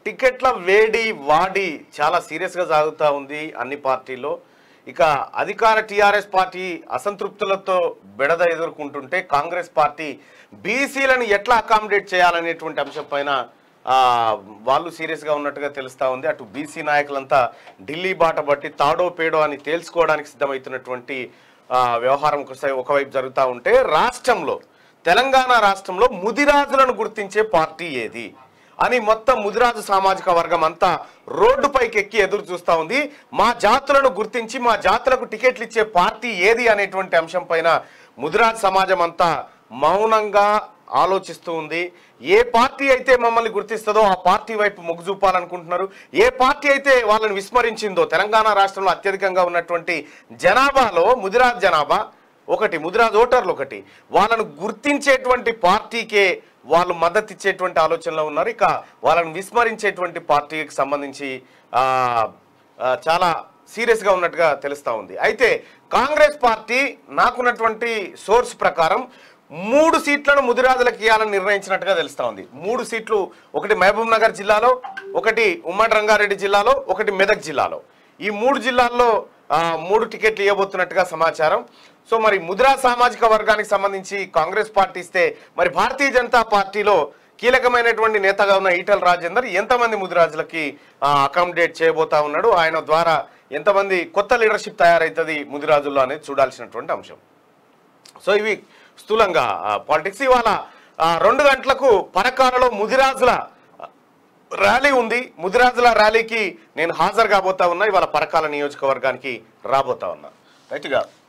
టికెట్ల వేడి వాడి చాలా సీరియస్గా సాగుతూ ఉంది అన్ని పార్టీల్లో ఇక అధికార టీఆర్ఎస్ పార్టీ అసంతృప్తులతో బెడద ఎదుర్కొంటుంటే కాంగ్రెస్ పార్టీ బీసీలను ఎట్లా అకామిడేట్ చేయాలనేటువంటి అంశం పైన ఆ, వాళ్ళు సీరియస్గా ఉన్నట్టుగా తెలుస్తూ ఉంది అటు బీసీ నాయకులంతా ఢిల్లీ బాట బట్టి తాడో పేడో అని తేల్చుకోవడానికి సిద్ధమవుతున్నటువంటి ఆ, వ్యవహారం ఒకసై- ఒకవైపు జరుగుతూ ఉంటే రాష్ట్రంలో తెలంగాణ రాష్ట్రంలో ముదిరాజులను గుర్తించే పార్టీ ఏది అని మొత్తం ముదిరాజు సామాజిక వర్గం అంతా రోడ్డుపైకి ఎక్కి ఎదురు చూస్తా ఉంది మా జాతులను గుర్తించి మా జాతులకు టికెట్లు ఇచ్చే పార్టీ ఏది అనేటువంటి అంశం పైన ముదిరాజు సమాజం అంతా మౌనంగా ఆలోచిస్తూ ఉంది ఏ పార్టీ అయితే మమ్మల్ని గుర్తిస్తుందో ఆ పార్టీ వైపు మొగ్గు చూపాలనుకుంటున్నారు ఏ పార్టీ అయితే వాళ్ళని విస్మరించిందో తెలంగాణ రాష్ట్రంలో అత్యధికంగా ఉన్నటువంటి జనాభాలో ముదిరాజ్ జనాభా ఒకటి ముదిరాజ్ ఓటర్లు ఒకటి వాళ్ళను గుర్తించేటువంటి పార్టీకే వాళ్ళు మద్దతు ఇచ్చేటువంటి ఆలోచనలో ఉన్నారు ఇక వాళ్ళని విస్మరించేటువంటి పార్టీకి సంబంధించి ఆ, ఆ, చాలా సీరియస్గా ఉన్నట్టుగా తెలుస్తూ ఉంది అయితే కాంగ్రెస్ పార్టీ నాకున్నటువంటి సోర్స్ ప్రకారం మూడు సీట్లను ముదిరాజులకు ఇవ్వాలని నిర్ణయించినట్టుగా తెలుస్తూ ఉంది మూడు సీట్లు ఒకటి మహబూబ్ నగర్ జిల్లాలో ఒకటి ఉమ్మడి రంగారెడ్డి జిల్లాలో ఒకటి మెదక్ జిల్లాలో ఈ మూడు జిల్లాల్లో ఆ, మూడు టికెట్లు ఇవ్వబోతున్నట్టుగా సమాచారం సో మరి ముద్రా సామాజిక వర్గానికి సంబంధించి కాంగ్రెస్ పార్టీ ఇస్తే మరి భారతీయ జనతా పార్టీలో కీలకమైనటువంటి నేతగా ఉన్న ఈటల రాజేందర్ ఎంతమంది ముదిరాజులకి అకామిడేట్ చేయబోతా ఉన్నాడు ఆయన ద్వారా ఎంతమంది కొత్త లీడర్షిప్ తయారవుతుంది ముదిరాజుల్లో అనేది చూడాల్సినటువంటి అంశం సో ఇవి స్థూలంగా పాలిటిక్స్ ఇవాళ ఆ, రెండు గంటలకు పరకాలలో ముదిరాజుల ర్యాలీ ఉంది ముదిరాజుల ర్యాలీకి నేను హాజరు కాబోతా ఉన్నా ఇవాళ పరకాల నియోజకవర్గానికి రాబోతా ఉన్నా రైట్గా